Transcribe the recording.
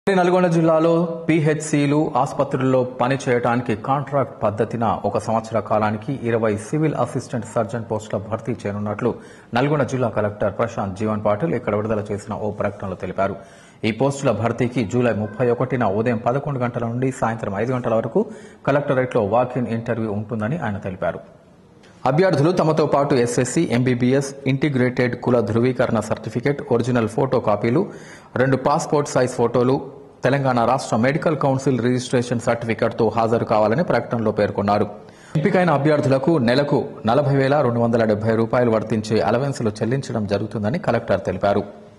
నల్గొండ జిల్లాలో పీహెచ్సీలు ఆసుపత్రుల్లో పనిచేయడానికి కాంట్రాక్ట్ పద్ధతిన ఒక సంవత్సర కాలానికి ఇరవై సివిల్ అసిస్టెంట్ సర్జన్ పోస్టుల భర్తీ చేయనున్నట్లు నల్గొండ జిల్లా కలెక్టర్ ప్రశాంత్ జీవన్ పాటిల్ ఇక్కడ విడుదల చేసిన ఓ ప్రకటనలో తెలిపారు ఈ పోస్టుల భర్తీకి జూలై ముప్పై ఒకటిన ఉదయం పదకొండు గంటల నుండి సాయంత్రం ఐదు గంటల వరకు కలెక్టరేట్లో వాక్ ఇన్ ఇంటర్వ్యూ ఉంటుందని ఆయన తెలిపారు అభ్యర్థులు తమతో పాటు ఎస్ఎస్సీ ఎంబీబీఎస్ ఇంటిగ్రేటెడ్ కుల ధృవీకరణ సర్టిఫికెట్ ఒరిజినల్ ఫోటో కాపీలు రెండు పాస్పోర్ట్ సైజ్ ఫోటోలు తెలంగాణ రాష్ట్ర మెడికల్ కౌన్సిల్ రిజిస్ట్రేషన్ సర్టిఫికెట్తో హాజరు కావాలని ప్రకటనలో పేర్కొన్నారు ఎంపికైన అభ్యర్థులకు నెలకు నలభై వేల రెండు వందల డెబ్బై రూపాయలు వర్తించే అలవెన్సులు చెల్లించడం జరుగుతుందని కలెక్టర్ తెలిపారు